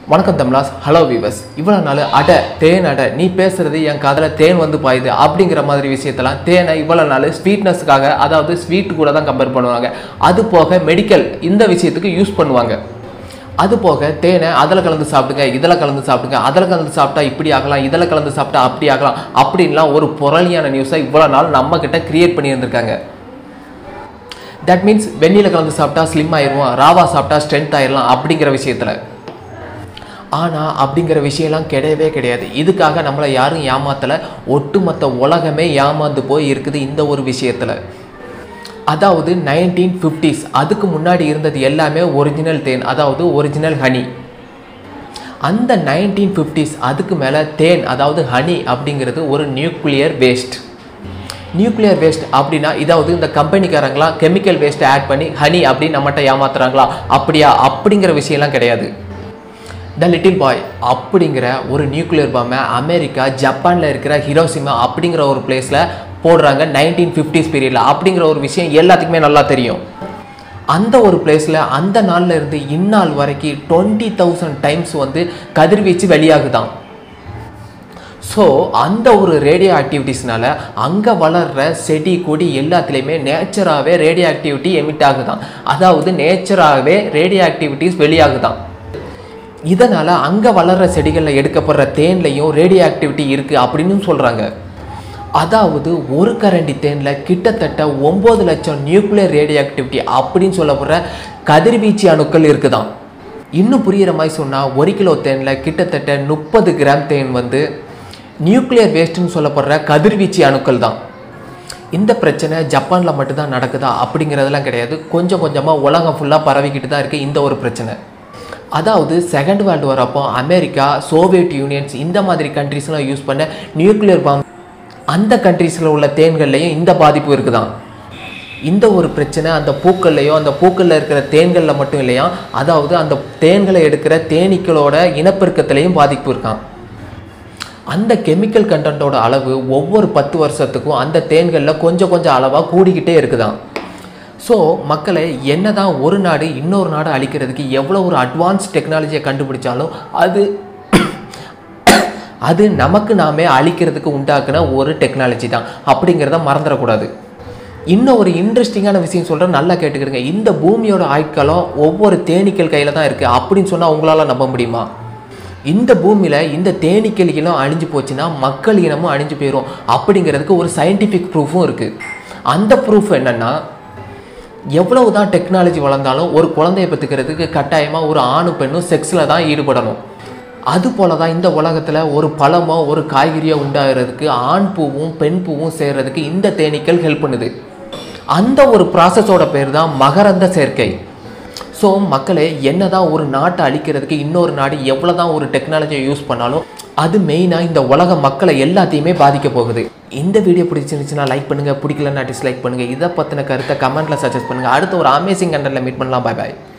வணக்கம் தமிழாஸ் hello viewers இவ்வளோ நாள் அடை தேன் அடை நீ பேசுறது என் காதில் தேன் வந்து பாயுது அப்படிங்கிற மாதிரி விஷயத்தெல்லாம் தேனை இவ்வளோ நாள் ஸ்வீட்னஸ்க்காக அதாவது ஸ்வீட் கூட தான் கம்பேர் பண்ணுவாங்க அது போக மெடிக்கல் இந்த விஷயத்துக்கு யூஸ் பண்ணுவாங்க அது போக தேனை அதில் கலந்து சாப்பிடுங்க இதில் கலந்து சாப்பிடுங்க அதில் கலந்து சாப்பிட்டா இப்படி ஆகலாம் இதில் கலந்து சாப்பிட்டா அப்படி ஆகலாம் அப்படின்லாம் ஒரு புரளியான நியூஸை இவ்வளோ நாள் நம்ம கிட்ட கிரியேட் பண்ணி இருந்திருக்காங்க தட் மீன்ஸ் வெந்நில கலந்து சாப்பிட்டா ஸ்லிம் ஆயிடுவோம் ராவா சாப்பிட்டா ஸ்ட்ரென்த் ஆயிடலாம் அப்படிங்கிற விஷயத்தில் ஆனால் அப்படிங்கிற விஷயம்லாம் கிடையவே கிடையாது இதுக்காக நம்மளை யாரும் ஏமாத்தலை ஒட்டுமொத்த உலகமே ஏமாந்து போய் இருக்குது இந்த ஒரு விஷயத்தில் அதாவது நைன்டீன் ஃபிஃப்டிஸ் அதுக்கு முன்னாடி இருந்தது எல்லாமே ஒரிஜினல் தேன் அதாவது ஒரிஜினல் ஹனி அந்த நைன்டீன் ஃபிஃப்டிஸ் அதுக்கு மேலே தேன் அதாவது ஹனி அப்படிங்கிறது ஒரு நியூக்ளியர் வேஸ்ட் நியூக்ளியர் வேஸ்ட் அப்படின்னா இதாவது இந்த கம்பெனிக்காரங்களாம் கெமிக்கல் வேஸ்ட்டை ஆட் பண்ணி ஹனி அப்படின்னு நம்மகிட்ட ஏமாத்துறாங்களா அப்படியா அப்படிங்கிற விஷயம்லாம் கிடையாது த லிட்டில் பாய் அப்படிங்கிற ஒரு நியூக்ளியர் பாம்பை அமெரிக்கா ஜப்பானில் இருக்கிற ஹிரோசிமா அப்படிங்கிற ஒரு பிளேஸில் போடுறாங்க நைன்டீன் ஃபிஃப்டிஸ் பீரியடில் அப்படிங்கிற ஒரு விஷயம் எல்லாத்துக்குமே நல்லா தெரியும் அந்த ஒரு பிளேஸில் அந்த நாளில் இருந்து இந்நாள் வரைக்கும் டுவெண்ட்டி தௌசண்ட் டைம்ஸ் வந்து கதிர்வீச்சு வெளியாகுதான் ஸோ அந்த ஒரு ரேடியோ ஆக்டிவிட்டீஸ்னால அங்கே வளர்கிற செடி கொடி எல்லாத்துலேயுமே நேச்சராகவே ரேடியோ ஆக்டிவிட்டி எமிட் ஆகுதான் அதாவது நேச்சராகவே ரேடியோ ஆக்டிவிட்டீஸ் வெளியாகுதான் இதனால் அங்கே வளர்கிற செடிகளில் எடுக்கப்படுற தேன்லையும் ரேடியோ ஆக்டிவிட்டி இருக்குது அப்படின்னு சொல்கிறாங்க அதாவது ஒரு கரண்டி தேனில் கிட்டத்தட்ட ஒம்பது லட்சம் நியூக்ளியர் ரேடியோ ஆக்டிவிட்டி அப்படின்னு சொல்லப்படுற கதிர்வீச்சு அணுக்கள் இருக்குதாம் இன்னும் புரிகிற மாதிரி சொன்னால் ஒரு கிலோ தேனில் கிட்டத்தட்ட முப்பது கிராம் தேன் வந்து நியூக்ளியர் வேஸ்ட்டுன்னு சொல்லப்படுற கதிர்வீச்சு அணுக்கள் தான் இந்த பிரச்சனை ஜப்பானில் மட்டும்தான் நடக்குதா அப்படிங்கிறதெல்லாம் கிடையாது கொஞ்சம் கொஞ்சமாக உலகம் ஃபுல்லாக பரவிக்கிட்டு தான் இருக்குது இந்த ஒரு பிரச்சனை அதாவது செகண்ட் வேர்ல்டு வார் அப்போ அமெரிக்கா சோவியட் யூனியன்ஸ் இந்த மாதிரி கண்ட்ரிஸ்லாம் யூஸ் பண்ண நியூக்ளியர் பாம் அந்த கண்ட்ரீஸில் உள்ள தேன்கள்லையும் இந்த பாதிப்பு இருக்குதான் இந்த ஒரு பிரச்சனை அந்த பூக்கள்லையோ அந்த பூக்களில் இருக்கிற தேன்களில் மட்டும் இல்லையா அதாவது அந்த தேன்களை எடுக்கிற தேனீக்களோட இனப்பெருக்கத்திலையும் பாதிப்பு இருக்கான் அந்த கெமிக்கல் கண்டென்ட்டோட அளவு ஒவ்வொரு பத்து வருஷத்துக்கும் அந்த தேன்களில் கொஞ்சம் கொஞ்சம் அளவாக கூடிக்கிட்டே இருக்குதான் ஸோ மக்களை என்ன தான் ஒரு நாடு இன்னொரு நாடு அழிக்கிறதுக்கு எவ்வளோ ஒரு அட்வான்ஸ் டெக்னாலஜியை கண்டுபிடிச்சாலும் அது அது நமக்கு நாமே அழிக்கிறதுக்கு உண்டாக்குன ஒரு டெக்னாலஜி தான் அப்படிங்கிறத மறந்துடக்கூடாது இன்னும் ஒரு இன்ட்ரெஸ்டிங்கான விஷயம் சொல்கிறேன் நல்லா கேட்டுக்கிடுங்க இந்த பூமியோட ஆட்களும் ஒவ்வொரு தேனீக்கள் கையில் தான் இருக்குது அப்படின்னு சொன்னால் உங்களால் நம்ப முடியுமா இந்த பூமியில் இந்த தேனீக்கள் இனம் அழிஞ்சு போச்சுன்னா மக்கள் இனமும் அழிஞ்சு போயிடும் அப்படிங்கிறதுக்கு ஒரு சயின்டிஃபிக் ப்ரூஃபும் இருக்குது அந்த ப்ரூஃப் என்னென்னா எவ்வளவு தான் டெக்னாலஜி வளர்ந்தாலும் ஒரு குழந்தைய பெற்றுக்கிறதுக்கு கட்டாயமாக ஒரு ஆணும் பெண்ணும் செக்ஸில் தான் ஈடுபடணும் அது போல தான் இந்த உலகத்தில் ஒரு பழமோ ஒரு காய்கறியோ உண்டாகிறதுக்கு ஆண் பூவும் பெண் பூவும் சேர்றதுக்கு இந்த தேனீக்கள் ஹெல்ப் பண்ணுது அந்த ஒரு ப்ராசஸோட பேர் தான் மகரந்த சேர்க்கை ஸோ மக்களே என்ன தான் ஒரு நாட்டை அழிக்கிறதுக்கு இன்னொரு நாடு எவ்வளோ தான் ஒரு டெக்னாலஜியை யூஸ் பண்ணாலும் அது மெயினாக இந்த உலக மக்களை எல்லாத்தையுமே பாதிக்க போகுது இந்த வீடியோ பிடிச்சிருந்துச்சுன்னா லைக் பண்ணுங்கள் பிடிக்கலன்னா டிஸ்லைக் பண்ணுங்கள் இதை பற்றின கருத்தை கமெண்ட்டில் சஜஸ்ட் பண்ணுங்கள் அடுத்த ஒரு அமேசிங் கண்டனில் மீட் பண்ணலாம் பாய் பாய்